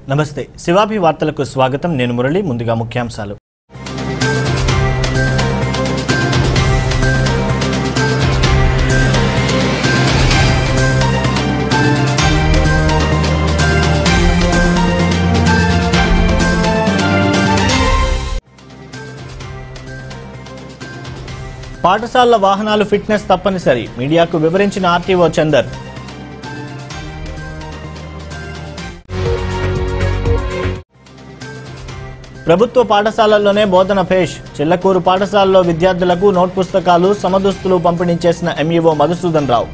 నమస్తే శివాభి వార్తలకు స్వాగతం నేను మురళి ముందుగా ముఖ్యాంశాలు పాఠశాలల వాహనాలు ఫిట్నెస్ తప్పనిసరి మీడియాకు వివరించిన ఆర్టీఓ చందర్ ప్రభుత్వ పాఠశాలల్లోనే బోధన పేష్ చిల్లకూరు పాఠశాలలో విద్యార్థులకు నోట్ పుస్తకాలు సమదుస్తులు పంపిణీ చేసిన ఎంఈఓ మధుసూదన్ రావు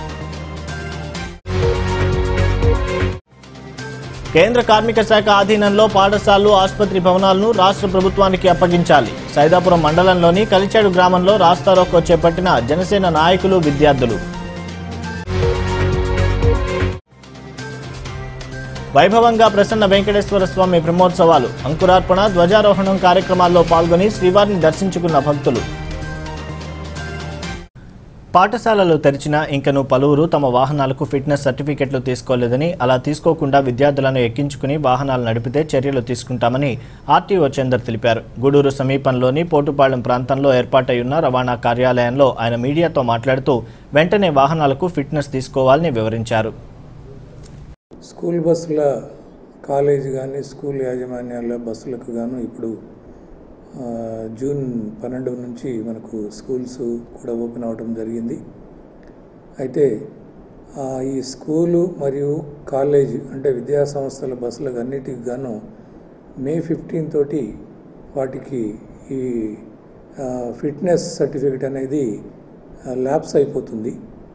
కేంద్ర కార్మిక శాఖ ఆధీనంలో పాఠశాలలు ఆసుపత్రి భవనాలను రాష్ట్ర ప్రభుత్వానికి అప్పగించాలి సైదాపురం మండలంలోని కలిచేడు గ్రామంలో రాస్తారోకో చేపట్టిన జనసేన నాయకులు విద్యార్థులు వైభవంగా ప్రసన్న వెంకటేశ్వర స్వామి బ్రహ్మోత్సవాలు అంకురార్పణ ధ్వజారోహణం కార్యక్రమాల్లో పాల్గొని శ్రీవారిని దర్శించుకున్న భక్తులు పాఠశాలలు తెరిచినా ఇంకను పలువురు తమ వాహనాలకు ఫిట్నెస్ సర్టిఫికెట్లు తీసుకోలేదని అలా తీసుకోకుండా విద్యార్థులను ఎక్కించుకుని వాహనాలు నడిపితే చర్యలు తీసుకుంటామని ఆర్టీఓ చందర్ తెలిపారు గూడూరు సమీపంలోని పోటుపాళెం ప్రాంతంలో ఏర్పాటై ఉన్న రవాణా కార్యాలయంలో ఆయన మీడియాతో మాట్లాడుతూ వెంటనే వాహనాలకు ఫిట్నెస్ తీసుకోవాలని వివరించారు స్కూల్ బస్సుల కాలేజ్ కానీ స్కూల్ యాజమాన్యాల బస్సులకు గాను ఇప్పుడు ఆ, జూన్ పన్నెండు నుంచి మనకు స్కూల్స్ కూడా ఓపెన్ అవడం జరిగింది అయితే ఆ, ఈ స్కూలు మరియు కాలేజ్ అంటే విద్యా సంస్థల బస్సులకు అన్నిటికి గాను మే ఫిఫ్టీన్ తోటి వాటికి ఈ ఆ, ఫిట్నెస్ సర్టిఫికెట్ అనేది ఆ, ల్యాప్స్ అయిపోతుంది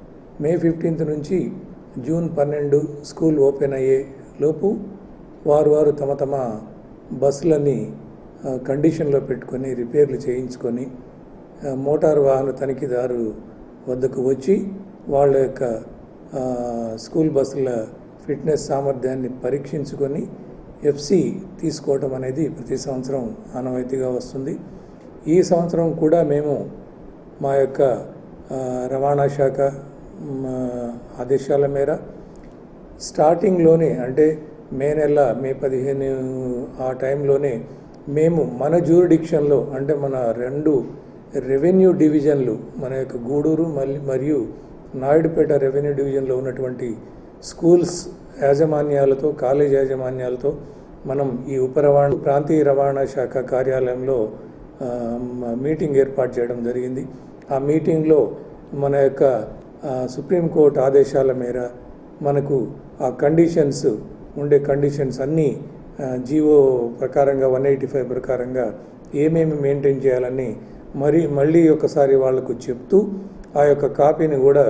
మే ఫిఫ్టీన్త్ నుంచి జూన్ పన్నెండు స్కూల్ ఓపెన్ అయ్యే లోపు వారు వారు తమ తమ బస్సులని ఆ, కండిషన్లో పెట్టుకొని రిపేర్లు చేయించుకొని ఆ, మోటారు వాహన తనిఖీదారు వద్దకు వచ్చి వాళ్ళ యొక్క ఆ, స్కూల్ బస్సుల ఫిట్నెస్ సామర్థ్యాన్ని పరీక్షించుకొని ఎఫ్సి తీసుకోవడం అనేది ప్రతి సంవత్సరం ఆనవాయితీగా వస్తుంది ఈ సంవత్సరం కూడా మేము మా యొక్క ఆ, రవాణా శాఖ మ, ఆదేశాల మేర స్టార్టింగ్లోనే అంటే మే నెల మే పదిహేను ఆ టైంలోనే మేము మన జ్యూరిడిక్షన్లో అంటే మన రెండు రెవెన్యూ డివిజన్లు మన యొక్క గూడూరు మళ్ళీ మరియు నాయుడుపేట రెవెన్యూ డివిజన్లో ఉన్నటువంటి స్కూల్స్ యాజమాన్యాలతో కాలేజ్ యాజమాన్యాలతో మనం ఈ ఉప రవాణా ప్రాంతీయ రవాణా శాఖ కార్యాలయంలో ఆ, మ- మీటింగ్ ఏర్పాటు చేయడం జరిగింది ఆ మీటింగ్లో మన యొక్క ఆ, సుప్రీంకోర్టు ఆదేశాల మేర మనకు ఆ కండిషన్స్ ఉండే కండిషన్స్ అన్నీ జీవో ప్రకారంగా వన్ ఎయిటీ ఫైవ్ ప్రకారంగా ఏమేమి మెయింటైన్ చేయాలని మరి మళ్ళీ ఒకసారి వాళ్ళకు చెప్తూ ఆ యొక్క కాపీని కూడా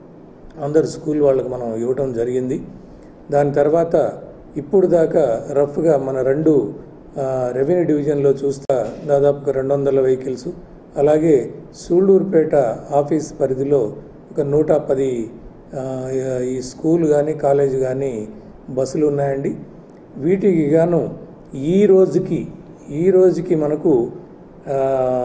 అందరు స్కూల్ వాళ్ళకు మనం ఇవ్వటం జరిగింది దాని తర్వాత ఇప్పుడు దాకా రఫ్గా మన రెండు ఆ, రెవెన్యూ డివిజన్లో చూస్తా దాదాపుగా రెండు వందల వెహికల్స్ అలాగే సూళ్ళూరుపేట ఆఫీస్ పరిధిలో ఒక నూట పది ఆ, ఈ స్కూల్ కానీ కాలేజ్ కానీ బస్సులు ఉన్నాయండి వీటికి గాను ఈ రోజుకి ఈ రోజుకి మనకు ఆ,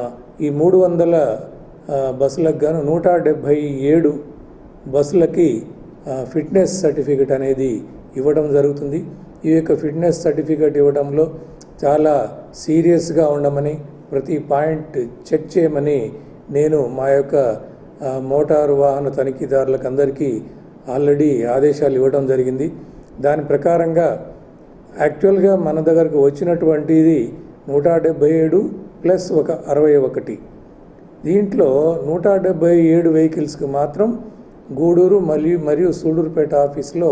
ఈ మూడు వందల ఆ, బస్సులకు గాను నూట డెబ్భై ఏడు బస్సులకి ఆ, ఫిట్నెస్ సర్టిఫికెట్ అనేది ఇవ్వడం జరుగుతుంది ఈ యొక్క ఫిట్నెస్ సర్టిఫికెట్ ఇవ్వడంలో చాలా సీరియస్గా ఉండమని ప్రతి పాయింట్ చెక్ చేయమని నేను మా యొక్క ఆ, మోటారు వాహన తనిఖీదారులకు అందరికీ ఆల్రెడీ ఆదేశాలు ఇవ్వడం జరిగింది దాని ప్రకారంగా యాక్చువల్గా మన దగ్గరకు వచ్చినటువంటిది నూట డెబ్బై ఏడు ప్లస్ ఒక అరవై ఒకటి దీంట్లో నూట డెబ్బై ఏడు వెహికల్స్కి మాత్రం గూడూరు మరియు మరియు సూళ్ళూరుపేట ఆఫీస్లో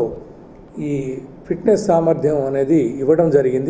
ఈ ఫిట్నెస్ సామర్థ్యం అనేది ఇవ్వడం జరిగింది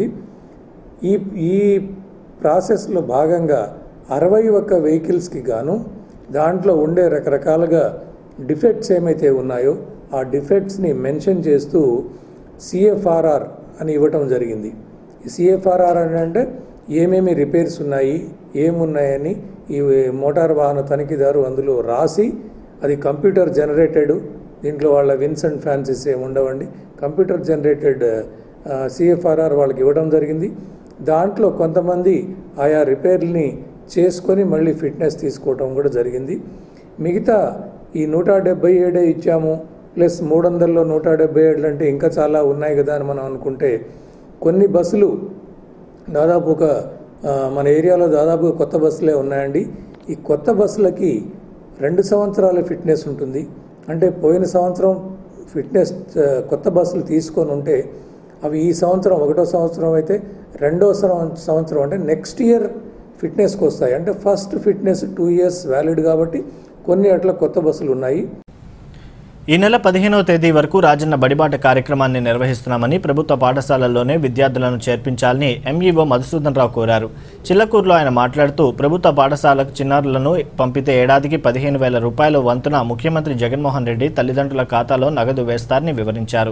ఈ ఈ ప్రాసెస్లో భాగంగా అరవై ఒక్క వెహికల్స్కి గాను దాంట్లో ఉండే రకరకాలుగా డిఫెక్ట్స్ ఏమైతే ఉన్నాయో ఆ డిఫెక్ట్స్ని మెన్షన్ చేస్తూ సిఎఫ్ఆర్ఆర్ అని ఇవ్వటం జరిగింది ఈ సిఎఫ్ఆర్ఆర్ అని అంటే ఏమేమి రిపేర్స్ ఉన్నాయి ఏమున్నాయని ఈ మోటార్ వాహన తనిఖీదారు అందులో రాసి అది కంప్యూటర్ జనరేటెడ్ దీంట్లో వాళ్ళ విన్స్ అండ్ ఫ్యాన్సీస్ ఏమి ఉండవండి కంప్యూటర్ జనరేటెడ్ సిఎఫ్ఆర్ఆర్ వాళ్ళకి ఇవ్వడం జరిగింది దాంట్లో కొంతమంది ఆయా రిపేర్ని చేసుకొని మళ్ళీ ఫిట్నెస్ తీసుకోవటం కూడా జరిగింది మిగతా ఈ నూట డెబ్బై ఏడే ఇచ్చాము ప్లస్ మూడు వందల్లో నూట డెబ్బై ఏళ్ళు అంటే ఇంకా చాలా ఉన్నాయి కదా అని మనం అనుకుంటే కొన్ని బస్సులు దాదాపు ఒక ఆ, మన ఏరియాలో దాదాపు కొత్త బస్సులే ఉన్నాయండి ఈ కొత్త బస్సులకి రెండు సంవత్సరాల ఫిట్నెస్ ఉంటుంది అంటే పోయిన సంవత్సరం ఫిట్నెస్ ఆ, కొత్త బస్సులు తీసుకొని ఉంటే అవి ఈ సంవత్సరం ఒకటో సంవత్సరం అయితే రెండో సంవ- సంవత్సరం అంటే నెక్స్ట్ ఇయర్ ఫిట్నెస్కి వస్తాయి అంటే first fitness two years valid కాబట్టి కొన్ని అట్లా కొత్త బస్సులు ఉన్నాయి ఈ నెల పదిహేనవ తేదీ వరకు రాజన్న బడిబాట కార్యక్రమాన్ని నిర్వహిస్తున్నామని ప్రభుత్వ పాఠశాలల్లోనే విద్యార్థులను చేర్పించాలని ఎంఈఓ మధుసూదన్ రావు కోరారు చిల్లకూరులో ఆయన మాట్లాడుతూ ప్రభుత్వ పాఠశాలకు చిన్నారులను పంపితే ఏడాదికి పదిహేను వేల రూపాయల వంతున ముఖ్యమంత్రి జగన్మోహన్ రెడ్డి తల్లిదండ్రుల ఖాతాలో నగదు వేస్తారని వివరించారు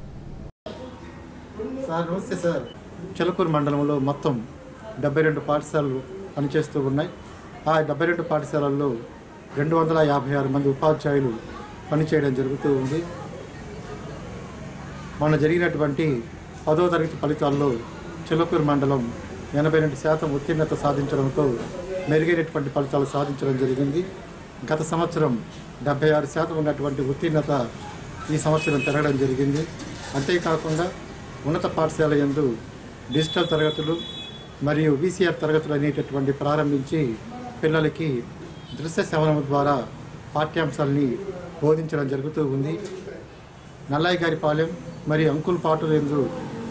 సార్ నమస్తే సార్ చిలకూరు మండలంలో మొత్తం డెబ్బై రెండు పాఠశాలలు పనిచేస్తూ ఉన్నాయి ఆ డెబ్బై రెండు పాఠశాలల్లో రెండు వందల యాభై ఆరు మంది ఉపాధ్యాయులు పనిచేయడం జరుగుతూ ఉంది మొన్న జరిగినటువంటి పదో తరగతి ఫలితాల్లో చిలకూరు మండలం ఎనభై రెండు శాతం ఉత్తీర్ణత సాధించడంతో మెరుగైనటువంటి ఫలితాలు సాధించడం జరిగింది గత సంవత్సరం డెబ్బై ఆరు శాతం ఉన్నటువంటి ఉత్తీర్ణత ఈ సంవత్సరం పెరగడం జరిగింది అంతేకాకుండా ఉన్నత పాఠశాల యందు డిజిటల్ తరగతులు మరియు వీసీఆర్ తరగతులు అనేటటువంటి ప్రారంభించి పిల్లలకి దృశ్య శ్రవణం ద్వారా పాఠ్యాంశాలని బోధించడం జరుగుతూ ఉంది నల్లయ్య గారి పాలెం మరియు అంకుల్ పాటులందు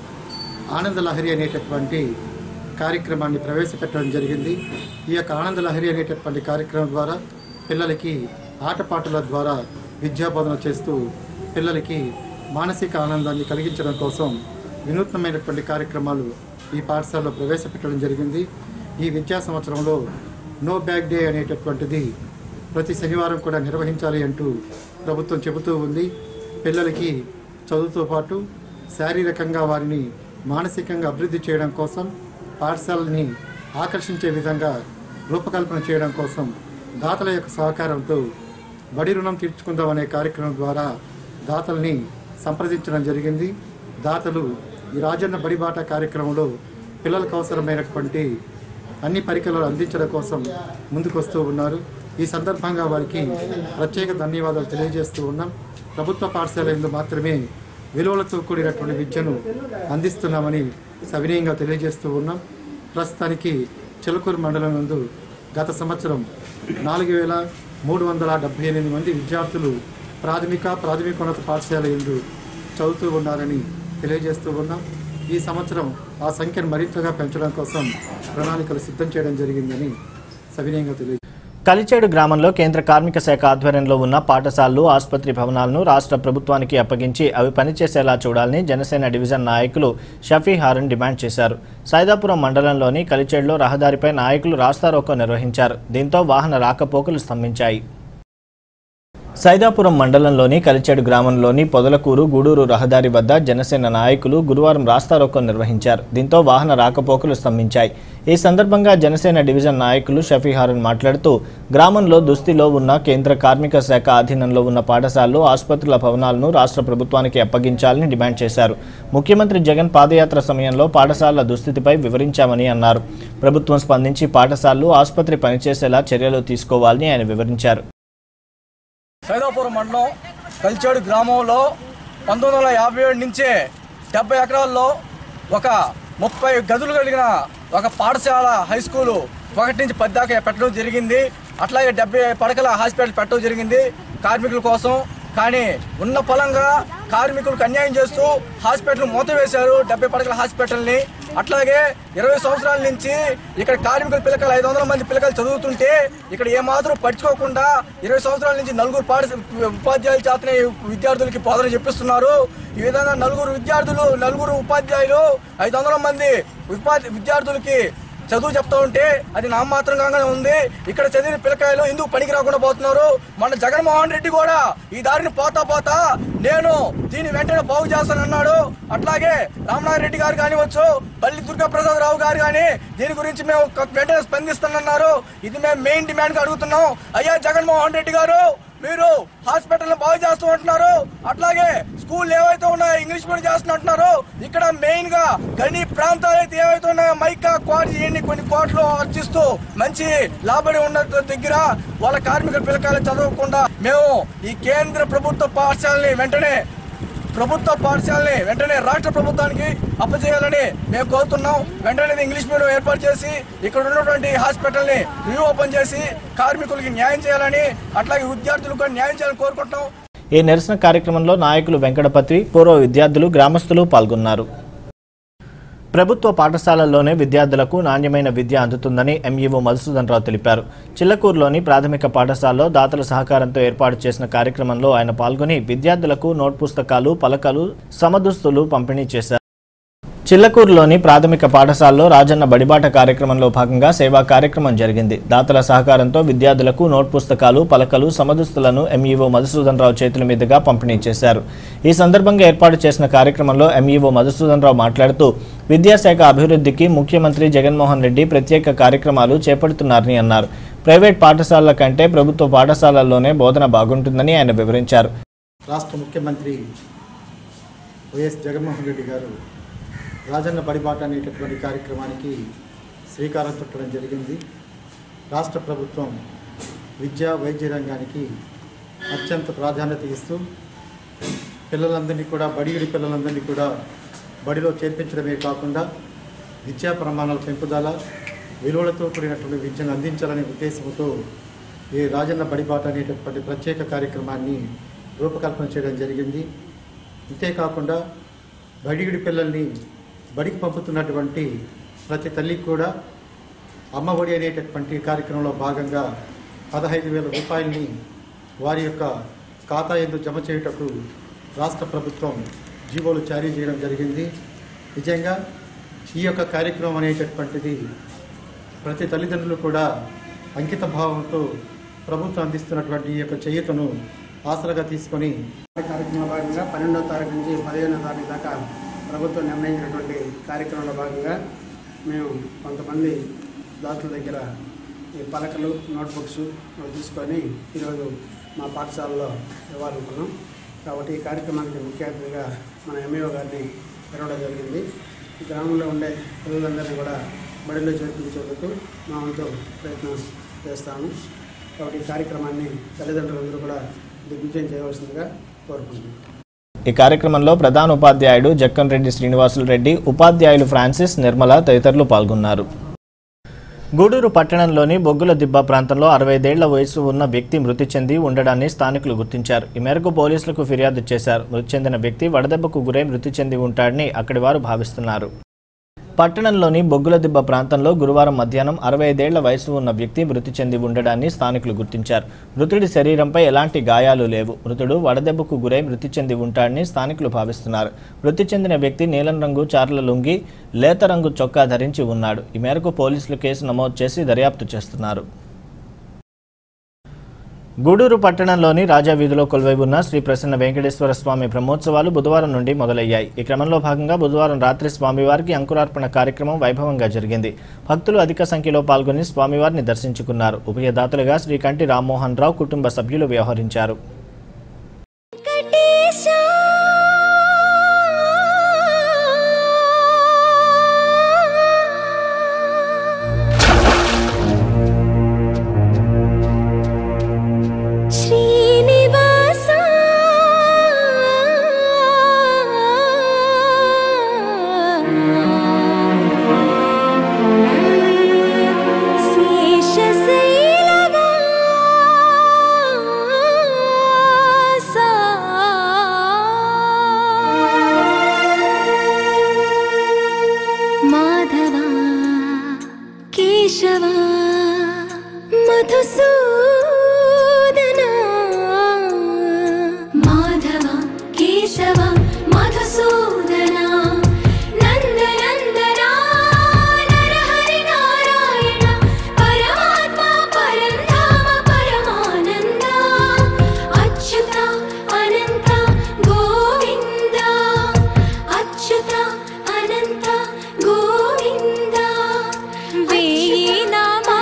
ఆనంద లహరి అనేటటువంటి కార్యక్రమాన్ని ప్రవేశపెట్టడం జరిగింది ఈ యొక్క ఆనంద లహరి అనేటటువంటి కార్యక్రమం ద్వారా పిల్లలకి ఆటపాటల ద్వారా విద్యాబోధన చేస్తూ పిల్లలకి మానసిక ఆనందాన్ని కలిగించడం కోసం వినూత్నమైనటువంటి కార్యక్రమాలు ఈ పాఠశాలలో ప్రవేశపెట్టడం జరిగింది ఈ విద్యా సంవత్సరంలో నో బ్యాగ్ డే అనేటటువంటిది ప్రతి శనివారం కూడా నిర్వహించాలి అంటూ ప్రభుత్వం చెబుతూ ఉంది పిల్లలకి చదువుతో పాటు శారీరకంగా వారిని మానసికంగా అభివృద్ధి చేయడం కోసం పాఠశాలని ఆకర్షించే విధంగా రూపకల్పన చేయడం కోసం దాతల యొక్క సహకారంతో బడి రుణం తీర్చుకుందాం అనే కార్యక్రమం ద్వారా దాతల్ని సంప్రదించడం జరిగింది దాతలు ఈ రాజన్న బడిబాట కార్యక్రమంలో పిల్లలకు అవసరమైనటువంటి అన్ని పరికరాలు అందించడం కోసం ముందుకొస్తూ ఉన్నారు ఈ సందర్భంగా వారికి ప్రత్యేక ధన్యవాదాలు తెలియజేస్తూ ఉన్నాం ప్రభుత్వ పాఠశాల ఎందు మాత్రమే విలువలతో కూడినటువంటి విద్యను అందిస్తున్నామని సవినయంగా తెలియజేస్తూ ఉన్నాం ప్రస్తుతానికి చిలకూరు మండలం నందు గత సంవత్సరం నాలుగు వేల మూడు వందల డెబ్బై ఎనిమిది మంది విద్యార్థులు ప్రాథమిక ప్రాథమికోన్నత పాఠశాల ఎందు చదువుతూ ఉన్నారని తెలియజేస్తూ ఉన్నాం ఈ సంవత్సరం ఆ సంఖ్యను మరింతగా పెంచడం కోసం ప్రణాళికలు సిద్ధం చేయడం జరిగిందని సవినయంగా తెలియ కలిచేడు గ్రామంలో కేంద్ర కార్మిక శాఖ ఆధ్వర్యంలో ఉన్న పాఠశాలలు ఆసుపత్రి భవనాలను రాష్ట్ర ప్రభుత్వానికి అప్పగించి అవి పనిచేసేలా చూడాలని జనసేన డివిజన్ నాయకులు షఫీ హారన్ డిమాండ్ చేశారు సైదాపురం మండలంలోని కలిచేడులో రహదారిపై నాయకులు రాస్తారోకో నిర్వహించారు దీంతో వాహన రాకపోకలు స్తంభించాయి సైదాపురం మండలంలోని కలిచేడు గ్రామంలోని పొదలకూరు గూడూరు రహదారి వద్ద జనసేన నాయకులు గురువారం రాస్తారోకో నిర్వహించారు దీంతో వాహన రాకపోకలు స్తంభించాయి ఈ సందర్భంగా జనసేన డివిజన్ నాయకులు షఫీహారన్ మాట్లాడుతూ గ్రామంలో దుస్థితిలో ఉన్న కేంద్ర కార్మిక శాఖ ఆధీనంలో ఉన్న పాఠశాలలు ఆసుపత్రుల భవనాలను రాష్ట్ర ప్రభుత్వానికి అప్పగించాలని డిమాండ్ చేశారు ముఖ్యమంత్రి జగన్ పాదయాత్ర సమయంలో పాఠశాలల దుస్థితిపై వివరించామని అన్నారు ప్రభుత్వం స్పందించి పాఠశాలలు ఆసుపత్రి పనిచేసేలా చర్యలు తీసుకోవాలని ఆయన వివరించారు సైదాపురం మండలం కలిచేడు గ్రామంలో పంతొమ్మిది వందల యాభై ఏడు నుంచే డెబ్బై ఎకరాల్లో ఒక ముప్పై గదులు కలిగిన ఒక పాఠశాల హై స్కూలు ఒకటి నుంచి పది దాకా పెట్టడం జరిగింది అట్లాగే డెబ్బై పడకల హాస్పిటల్ పెట్టడం జరిగింది కార్మికుల కోసం కానీ ఉన్న పొలంగా కార్మికులకు అన్యాయం చేస్తూ హాస్పిటల్ మూత వేశారు డెబ్బై పడకల హాస్పిటల్ని అట్లాగే ఇరవై సంవత్సరాల నుంచి ఇక్కడ కార్మికుల పిల్లకలు ఐదు వందల మంది పిల్లకలు చదువుతుంటే ఇక్కడ ఏమాత్రం పట్టించుకోకుండా ఇరవై సంవత్సరాల నుంచి నలుగురు పాఠ ఉపాధ్యాయుల చేతనే విద్యార్థులకి బోధన చెప్పిస్తున్నారు ఈ విధంగా నలుగురు విద్యార్థులు నలుగురు ఉపాధ్యాయులు ఐదు వందల మంది ఉపాధి విద్యార్థులకి చదువు చెప్తా ఉంటే అది నామాత్రంగానే ఉంది ఇక్కడ చదివిన పిల్లకాయలు ఎందుకు పనికి రాకుండా పోతున్నారు మన జగన్మోహన్ రెడ్డి కూడా ఈ దారిని పోతా పోతా నేను దీన్ని వెంటనే బాగు చేస్తానన్నాడు అట్లాగే రామనాథ్ రెడ్డి గారు కానివచ్చు బల్లి దుర్గా ప్రసాద్ రావు గారు కానీ దీని గురించి మేము క- వెంటనే స్పందిస్తానన్నారు ఇది మేము మెయిన్ డిమాండ్ గా అడుగుతున్నాం అయ్యా జగన్మోహన్ రెడ్డి గారు మీరు హాస్పిటల్ బాగు చేస్తూ ఉంటున్నారు అట్లాగే స్కూల్ ఏవైతే ఉన్నాయో ఇంగ్లీష్ మీడియం చేస్తున్నట్టున్నారు ఇక్కడ మెయిన్ గా గని ప్రాంతాలు అయితే ఏవైతే ఉన్నాయో మైకా క్వార్జ్ ఇవన్నీ కొన్ని కోట్లు అర్చిస్తూ మంచి లాభడి ఉన్న దగ్గర వాళ్ళ కార్మికుల పిల్లకాయలు చదవకుండా మేము ఈ కేంద్ర ప్రభుత్వ పాఠశాలని వెంటనే ప్రభుత్వ పాఠశాలని వెంటనే రాష్ట్ర ప్రభుత్వానికి అప్పచేయాలని మేము కోరుతున్నాం వెంటనే ఇది ఇంగ్లీష్ మీడియం ఏర్పాటు చేసి ఇక్కడ ఉన్నటువంటి హాస్పిటల్ని రీఓపెన్ చేసి కార్మికులకి న్యాయం చేయాలని అట్లాగే విద్యార్థులకు కూడా న్యాయం చేయాలని కోరుకుంటున్నాం ఈ నిరసన కార్యక్రమంలో నాయకులు వెంకటపతి పూర్వ విద్యార్థులు గ్రామస్తులు పాల్గొన్నారు ప్రభుత్వ పాఠశాలల్లోనే విద్యార్థులకు నాణ్యమైన విద్య అందుతుందని ఎంఈఓ మధుసూదన్ రావు తెలిపారు చిల్లకూరులోని ప్రాథమిక పాఠశాలలో దాతల సహకారంతో ఏర్పాటు చేసిన కార్యక్రమంలో ఆయన పాల్గొని విద్యార్థులకు నోట్ పుస్తకాలు పలకలు సమదుస్తులు పంపిణీ చేశారు చిల్లకూరులోని ప్రాథమిక పాఠశాలలో రాజన్న బడిబాట కార్యక్రమంలో భాగంగా సేవా కార్యక్రమం జరిగింది దాతల సహకారంతో విద్యార్థులకు నోట్ పుస్తకాలు పలకలు సమదుస్తులను ఎంఈఓ మధుసూదన్ రావు చేతుల మీదుగా పంపిణీ చేశారు ఈ సందర్భంగా ఏర్పాటు చేసిన కార్యక్రమంలో ఎంఈఓ మధుసూదన్ రావు మాట్లాడుతూ విద్యాశాఖ అభివృద్ధికి ముఖ్యమంత్రి జగన్మోహన్ రెడ్డి ప్రత్యేక కార్యక్రమాలు చేపడుతున్నారని అన్నారు ప్రైవేట్ పాఠశాలల కంటే ప్రభుత్వ పాఠశాలల్లోనే బోధన బాగుంటుందని ఆయన వివరించారు రాష్ట్ర ముఖ్యమంత్రి వైఎస్ జగన్మోహన్ రెడ్డి గారు రాజన్న బడిబాట అనేటటువంటి కార్యక్రమానికి శ్రీకారం చుట్టడం జరిగింది రాష్ట్ర ప్రభుత్వం విద్యా వైద్య రంగానికి అత్యంత ప్రాధాన్యత ఇస్తూ పిల్లలందరినీ కూడా బడిగిడి పిల్లలందరినీ కూడా బడిలో చేర్పించడమే కాకుండా విద్యా ప్రమాణాల పెంపుదల విలువలతో కూడినటువంటి విద్యను అందించాలనే ఉద్దేశంతో ఈ రాజన్న బడిబాట అనేటటువంటి ప్రత్యేక కార్యక్రమాన్ని రూపకల్పన చేయడం జరిగింది అంతేకాకుండా బడిగిడి పిల్లల్ని బడికి పంపుతున్నటువంటి ప్రతి తల్లికి కూడా అమ్మఒడి అనేటటువంటి కార్యక్రమంలో భాగంగా పదహైదు వేల రూపాయలని వారి యొక్క ఖాతా ఎందు జమ చేయుటకు రాష్ట్ర ప్రభుత్వం జీవోలు జారీ చేయడం జరిగింది నిజంగా ఈ యొక్క కార్యక్రమం అనేటటువంటిది ప్రతి తల్లిదండ్రులు కూడా అంకిత భావంతో ప్రభుత్వం అందిస్తున్నటువంటి ఈ యొక్క చేయుతను ఆసరగా తీసుకొని కార్యక్రమంలో భాగంగా పన్నెండవ తారీఖు నుంచి పదిహేనవ తారీఖు దాకా ప్రభుత్వం నిర్ణయించినటువంటి కార్యక్రమంలో భాగంగా మేము కొంతమంది దాతల దగ్గర ఈ పలకలు నోట్బుక్స్ తీసుకొని ఈరోజు మా పాఠశాలలో ఇవ్వాలనుకున్నాం కాబట్టి ఈ కార్యక్రమానికి ముఖ్య అతిథిగా మన ఎంఈఓ గారిని పిలవడం జరిగింది ఈ గ్రామంలో ఉండే పిల్లలందరినీ కూడా బడిలో చేర్పించేందుకు మా వంతు ప్రయత్నం చేస్తాము కాబట్టి ఈ కార్యక్రమాన్ని తల్లిదండ్రులందరూ కూడా దిగ్విజయం చేయవలసిందిగా కోరుకుంటున్నాను ఈ కార్యక్రమంలో ప్రధాన ఉపాధ్యాయుడు జక్కన్ రెడ్డి శ్రీనివాసులు రెడ్డి ఉపాధ్యాయులు ఫ్రాన్సిస్ నిర్మల తదితరులు పాల్గొన్నారు గూడూరు పట్టణంలోని బొగ్గుల దిబ్బ ప్రాంతంలో అరవైదేళ్ల వయసు ఉన్న వ్యక్తి మృతి చెంది ఉండడాన్ని స్థానికులు గుర్తించారు ఈ మేరకు పోలీసులకు ఫిర్యాదు చేశారు మృతి చెందిన వ్యక్తి వడదెబ్బకు గురై మృతి చెంది ఉంటాడని అక్కడి వారు భావిస్తున్నారు పట్టణంలోని బొగ్గుల దిబ్బ ప్రాంతంలో గురువారం మధ్యాహ్నం అరవై ఐదేళ్ల వయసు ఉన్న వ్యక్తి మృతి చెంది ఉండడాన్ని స్థానికులు గుర్తించారు మృతుడి శరీరంపై ఎలాంటి గాయాలు లేవు మృతుడు వడదెబ్బకు గురై మృతి చెంది ఉంటాడని స్థానికులు భావిస్తున్నారు మృతి చెందిన వ్యక్తి నీలం రంగు చార్ల లుంగి లేత రంగు చొక్కా ధరించి ఉన్నాడు ఈ మేరకు పోలీసులు కేసు నమోదు చేసి దర్యాప్తు చేస్తున్నారు గూడూరు పట్టణంలోని రాజా వీధిలో కొలువై ఉన్న శ్రీ ప్రసన్న వెంకటేశ్వర స్వామి బ్రహ్మోత్సవాలు బుధవారం నుండి మొదలయ్యాయి ఈ క్రమంలో భాగంగా బుధవారం రాత్రి స్వామివారికి అంకురార్పణ కార్యక్రమం వైభవంగా జరిగింది భక్తులు అధిక సంఖ్యలో పాల్గొని స్వామివారిని దర్శించుకున్నారు ఉభయదాతలుగా శ్రీ కంటి రామ్మోహన్ రావు కుటుంబ సభ్యులు వ్యవహరించారు శ్రీనివాస శేషశైలవాస మాధవ కేశవ మధుసూదన మాధవ కేశవ మధుసూదన నందనందన నరహరి నారాయణ పరమాత్మ పరంధామ పరమానంద అచ్యుత అనంత గోవింద అచ్యుత అనంత గోవింద వేయి నామా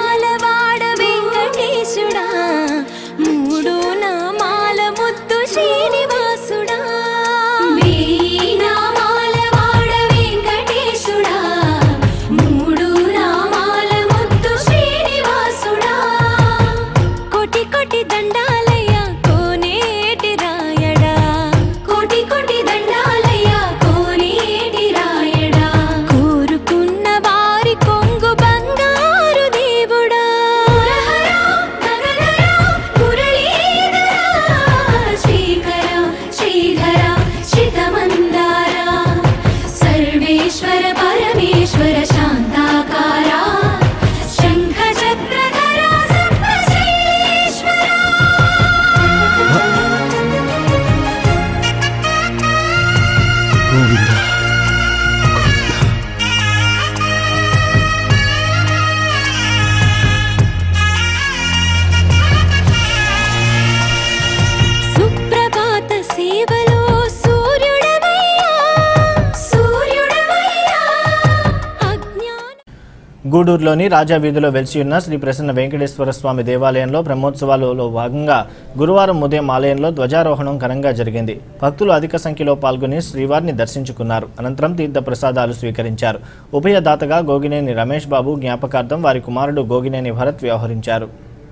గూడూరులోని రాజా వీధిలో వెలిసి ఉన్న శ్రీ ప్రసన్న వెంకటేశ్వర స్వామి దేవాలయంలో బ్రహ్మోత్సవాలలో భాగంగా గురువారం ఉదయం ఆలయంలో ధ్వజారోహణం ఘనంగా జరిగింది భక్తులు అధిక సంఖ్యలో పాల్గొని శ్రీవారిని దర్శించుకున్నారు అనంతరం తీర్థ ప్రసాదాలు స్వీకరించారు ఉభయదాతగా గోగినేని రమేష్ బాబు జ్ఞాపకార్థం వారి కుమారుడు గోగినేని భరత్ వ్యవహరించారు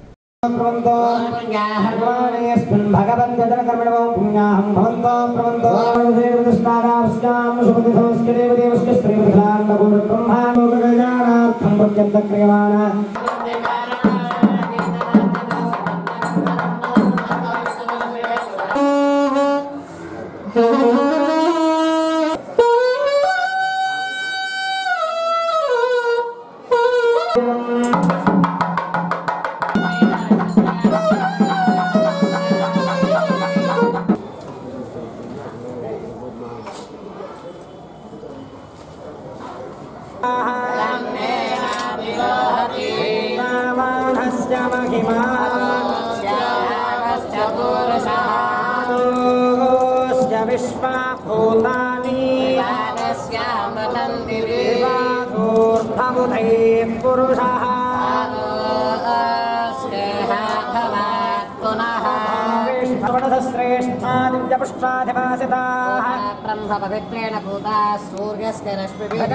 ब्रह्मपवित्रेण भूता सूर्यस्य रश्मिभिः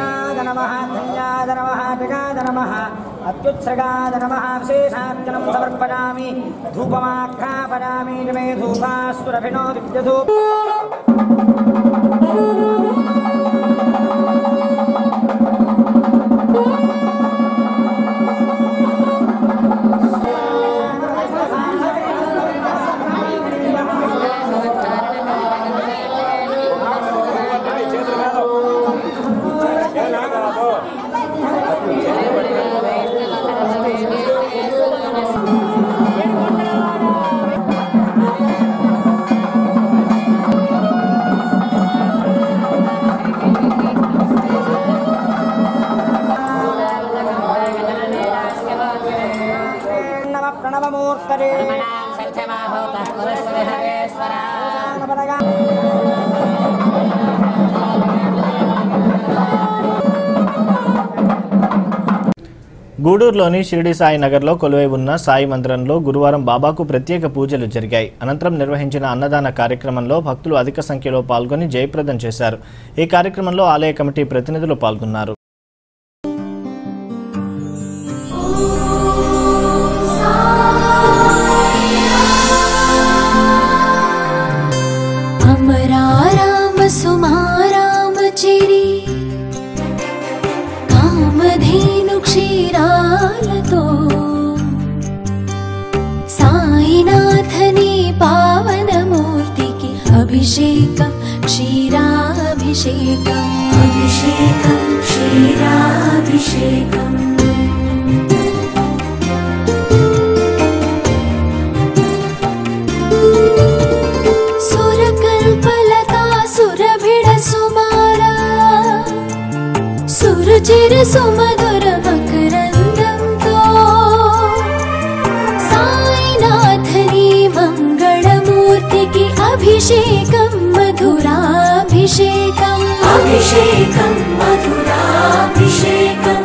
అత్యుత్సర్గాద నమ విశేషార్చనం సమర్పయామి ధూపమాఘ్రాపయామి మే ధూపాస్తురభినో దివ్యధూప నమ ప్రణవమూర్తరే सत्यमाभूतः पुरुषविहरेश्वरा నమనగా గూడూరులోని షిరిడి సాయి నగర్లో కొలువై ఉన్న సాయి మందిరంలో గురువారం బాబాకు ప్రత్యేక పూజలు జరిగాయి అనంతరం నిర్వహించిన అన్నదాన కార్యక్రమంలో భక్తులు అధిక సంఖ్యలో పాల్గొని జయప్రదం చేశారు ఈ కార్యక్రమంలో ఆలయ కమిటీ ప్రతినిధులు పాల్గొన్నారు అమరారామ సుమారామ చిరి కామధేను క్షీరాలతో సాయినాథని పావనమూర్తికి అభిషేకం క్షీరాభిషేకం అభిషేకం క్షీరాభిషేకం సురకల్పలతా సురభిడ సుమారా సురుచిర సుమధుర మకరందంతో సాయినాథని మంగళమూర్తికి అభిషేకం మధురాభిషేకం అభిషేకం మధురాభిషేకం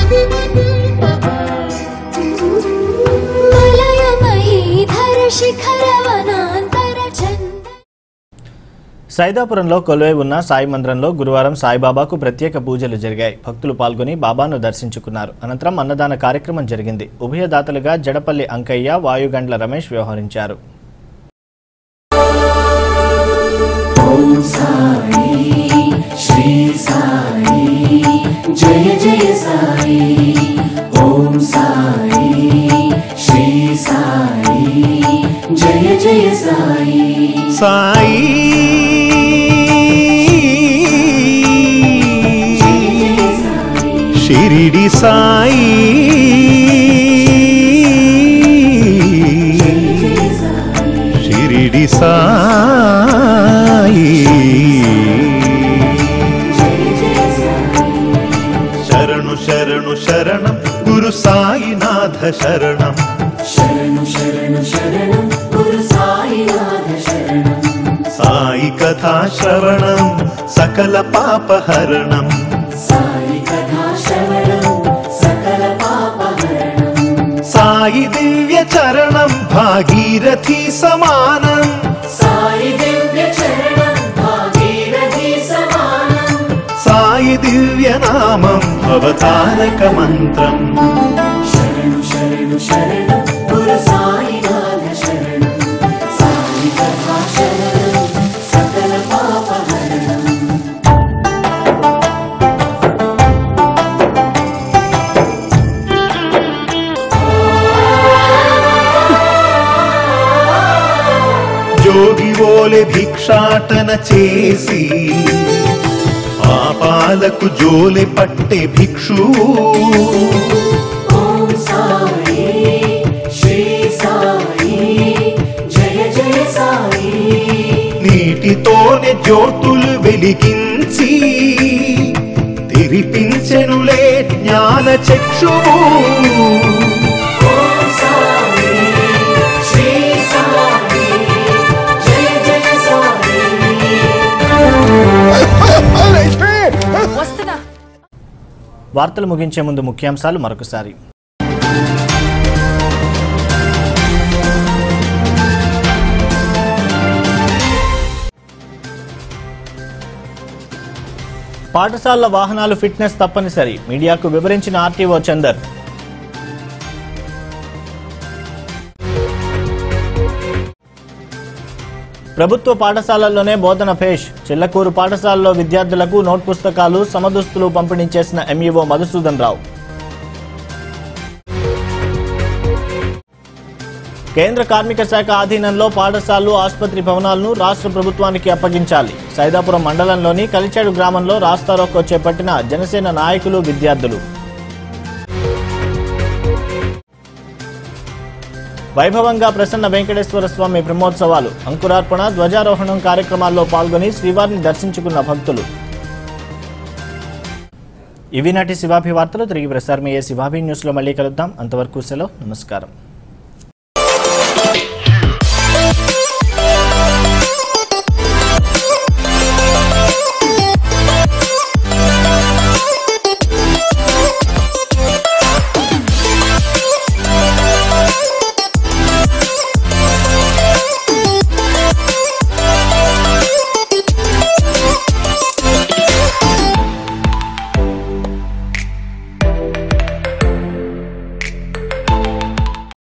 మలయమయీధర శిఖరవనాంతర చంద సైదాపురంలో కొలువై ఉన్న సాయి మందిరంలో గురువారం సాయిబాబాకు ప్రత్యేక పూజలు జరిగాయి భక్తులు పాల్గొని బాబాను దర్శించుకున్నారు అనంతరం అన్నదాన కార్యక్రమం జరిగింది ఉభయదాతలుగా జడపల్లి అంకయ్య వాయుగండ్ల రమేష్ వ్యవహరించారు సాయి షిరిడి సాయి షిరిడి సాయి శరణు శరణు శరణం గురు సాయినాథ శరణం సాయి కథా శ్రవణం సకల పాపహరణం సాయి దివ్య చరణం భాగీరథి సమానం సాయి దివ్య చరణం భాగీరథి సమానం సాయి దివ్య నామం అవతారక మంత్రం శరణు శరణు శరణం గురు సాయినాథ శరణం సాయి కథా శరణం సకల పాపహరణం జోగి ఓలె భిక్షాటన చేసి పాపాలకు జోలె పట్టే భిక్షువు ఓం సాయి శ్రీ సాయి జయ జయ సాయి నీటితోనే జ్యోతులు వెలిగించి తెరిపించెనులే జ్ఞాన చక్షువు ఓం సాయి శ్రీ సాయి జయ జయ సాయి వస్తున్నా వార్తలు ముగించే ముందు ముఖ్యాంశాలు మరొకసారి పాఠశాలల వాహనాలు ఫిట్నెస్ తప్పనిసరి మీడియాకు వివరించిన ఆర్టీఓ చందర్ ప్రభుత్వ పాఠశాలల్లోనే బోధన ఫేష్ చిల్లకూరు పాఠశాలలో విద్యార్థులకు నోట్ పుస్తకాలు సమదుస్తులు పంపిణీ చేసిన ఎంఈఓ మధుసూదన్ రావు కేంద్ర కార్మిక శాఖ ఆధీనంలో పాఠశాలలు ఆసుపత్రి భవనాలను రాష్ట్ర ప్రభుత్వానికి అప్పగించాలి సైదాపురం మండలంలోని కలిచేడు గ్రామంలో రాస్తారోకో చేపట్టిన జనసేన నాయకులు విద్యార్థులు వైభవంగా ప్రసన్న వెంకటేశ్వర స్వామి బ్రహ్మోత్సవాలు అంకురార్పణ ధ్వజారోహణం కార్యక్రమాల్లో పాల్గొని శ్రీవారిని దర్శించుకున్న భక్తులు ఇవి నాటి శివాభి వార్తలు తిరిగి ప్రసారమయ్యే శివాభి న్యూస్లో మళ్ళీ కలుద్దాం అంతవరకు సెలవు నమస్కారం